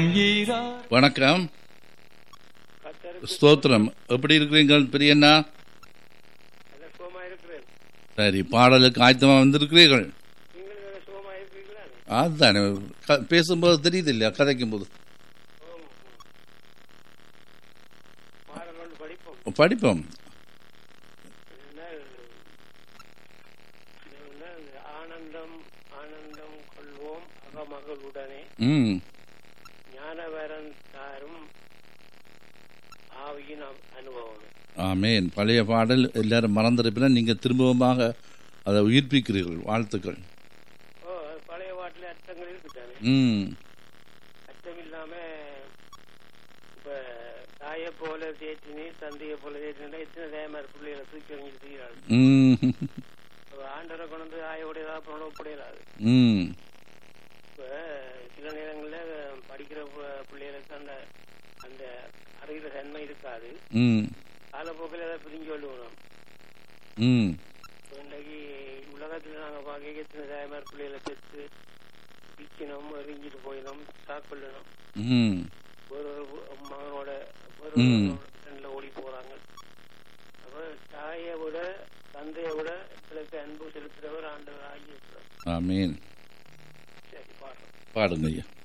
வணக்கம் ஸ்தோத்திரம் எப்படி இருக்கிறீங்க பெரியண்ணா சுகமா இருக்கிறேன் சரி பாடலுக்கு ஆயத்தமா வந்திருக்கிறீர்கள் நீங்கள் சுகமா இருக்கிறீங்களா அதுதானே க- பேசும்போது தெரியுது இல்லையா கதைக்கும் போது பாடல் படிப்போம் படிப்போம் என்ன- என்ன ஆனந்தம் ஆனந்தம் கொள்வோம் அகமகளுடனே ம் ஞானவரன் தாரும் ஆவியின் அ- அனுபவம் ஆமேன் பழைய பாடல் எல்லாரும் மறந்திருப்பினா நீங்க திரும்பவுமாக அதை உயிர்ப்பிக்கிறீர்கள் வாழ்த்துக்கள் ஓ அது பழைய பாட்டில் அர்த்தங்கள் இருக்குதானே ம் அர்த்தம் இல்லாம இப்ப தாயை போல தேற்றினி தந்தையை போல தேற்றினா எத்தனை தேமார் பிள்ளைகளை தூக்கி எறிஞ்சிட்டு தீராது ம் ஆண்டரை கொண்டு வந்து ஆயோடையதா புறப்படையாது ம் இப்ப சில நேரங்கள்ல படிக்கிற பு- பிள்ளைகளுக்கு அந்த அந்த அறிகிற தன்மை இருக்காது ம் காலப்போக்கில் அதை பிரிஞ்சு கொள்ளுவோம் ம் இப்ப இன்னைக்கு உலகத்துல நாங்க பார்க்க எத்தனை தாய்மார் பிள்ளைகளை பெற்று விற்கணும் எரிஞ்சிட்டு போயிடும் சாக்கொள்ளணும் ம் ஒரு ஒரு மகனோட ஒரு ம். ரெண்டுல ஓடி போறாங்க அப்ப தாயை விட தந்தையை விட எங்களுக்கு அன்பு செலுத்துறவர் ஆண்டவர் ஆகியிருக்கிறார் ஆமேன் சரி பாடுறோம் பாடுங்க ஐயா